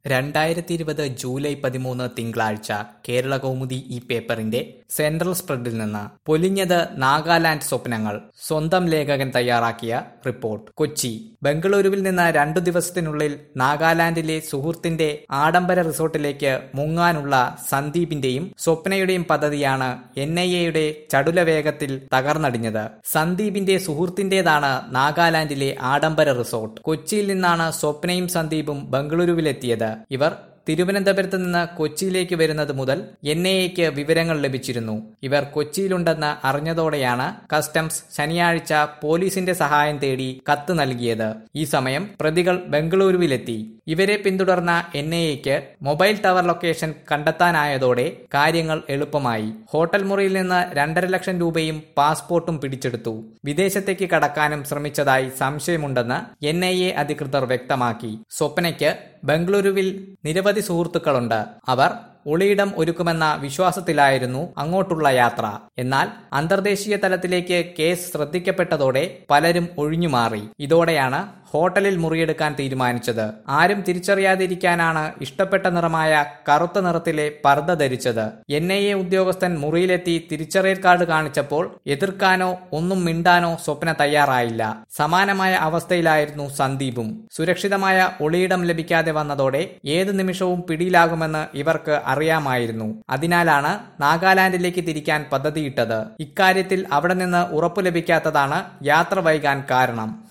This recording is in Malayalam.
രണ്ടായിരത്തി ഇരുപത് ജൂലൈ പതിമൂന്ന് തിങ്കളാഴ്ച കേരള കൗമുദി ഈ പേപ്പറിന്റെ സെൻട്രൽ സ്പ്രെഡിൽ നിന്ന് പൊലിഞ്ഞത് നാഗാലാൻഡ് സ്വപ്നങ്ങൾ സ്വന്തം ലേഖകൻ തയ്യാറാക്കിയ റിപ്പോർട്ട് കൊച്ചി ബംഗളൂരുവിൽ നിന്ന് രണ്ടു ദിവസത്തിനുള്ളിൽ നാഗാലാൻഡിലെ സുഹൃത്തിന്റെ ആഡംബര റിസോർട്ടിലേക്ക് മുങ്ങാനുള്ള സന്ദീപിന്റെയും സ്വപ്നയുടെയും പദ്ധതിയാണ് എൻ ഐ എയുടെ ചടുല വേഗത്തിൽ തകർന്നടിഞ്ഞത് സന്ദീപിന്റെ സുഹൃത്തിന്റേതാണ് നാഗാലാൻഡിലെ ആഡംബര റിസോർട്ട് കൊച്ചിയിൽ നിന്നാണ് സ്വപ്നയും സന്ദീപും ബംഗളൂരുവിലെത്തിയത് ഇവർ തിരുവനന്തപുരത്ത് നിന്ന് കൊച്ചിയിലേക്ക് വരുന്നത് മുതൽ എൻ ഐ എക്ക് വിവരങ്ങൾ ലഭിച്ചിരുന്നു ഇവർ കൊച്ചിയിലുണ്ടെന്ന് അറിഞ്ഞതോടെയാണ് കസ്റ്റംസ് ശനിയാഴ്ച പോലീസിന്റെ സഹായം തേടി കത്ത് നൽകിയത് ഈ സമയം പ്രതികൾ ബംഗളൂരുവിലെത്തി ഇവരെ പിന്തുടർന്ന എൻ ഐ എക്ക് മൊബൈൽ ടവർ ലൊക്കേഷൻ കണ്ടെത്താനായതോടെ കാര്യങ്ങൾ എളുപ്പമായി ഹോട്ടൽ മുറിയിൽ നിന്ന് രണ്ടര ലക്ഷം രൂപയും പാസ്പോർട്ടും പിടിച്ചെടുത്തു വിദേശത്തേക്ക് കടക്കാനും ശ്രമിച്ചതായി സംശയമുണ്ടെന്ന് എൻ ഐ എ അധികൃതർ വ്യക്തമാക്കി സ്വപ്നയ്ക്ക് ബംഗളൂരുവിൽ നിരവധി സുഹൃത്തുക്കളുണ്ട് അവർ ഒളിയിടം ഒരുക്കുമെന്ന വിശ്വാസത്തിലായിരുന്നു അങ്ങോട്ടുള്ള യാത്ര എന്നാൽ അന്തർദേശീയ തലത്തിലേക്ക് കേസ് ശ്രദ്ധിക്കപ്പെട്ടതോടെ പലരും ഒഴിഞ്ഞുമാറി ഇതോടെയാണ് ഹോട്ടലിൽ മുറിയെടുക്കാൻ തീരുമാനിച്ചത് ആരും തിരിച്ചറിയാതിരിക്കാനാണ് ഇഷ്ടപ്പെട്ട നിറമായ കറുത്ത നിറത്തിലെ പർദ്ദ ധരിച്ചത് എൻ ഐ എ ഉദ്യോഗസ്ഥൻ മുറിയിലെത്തി തിരിച്ചറിയൽ കാർഡ് കാണിച്ചപ്പോൾ എതിർക്കാനോ ഒന്നും മിണ്ടാനോ സ്വപ്ന തയ്യാറായില്ല സമാനമായ അവസ്ഥയിലായിരുന്നു സന്ദീപും സുരക്ഷിതമായ ഒളിയിടം ലഭിക്കാതെ വന്നതോടെ ഏത് നിമിഷവും പിടിയിലാകുമെന്ന് ഇവർക്ക് അറിയാമായിരുന്നു അതിനാലാണ് നാഗാലാൻഡിലേക്ക് തിരിക്കാൻ പദ്ധതിയിട്ടത് ഇക്കാര്യത്തിൽ അവിടെ നിന്ന് ഉറപ്പു ലഭിക്കാത്തതാണ് യാത്ര വൈകാൻ കാരണം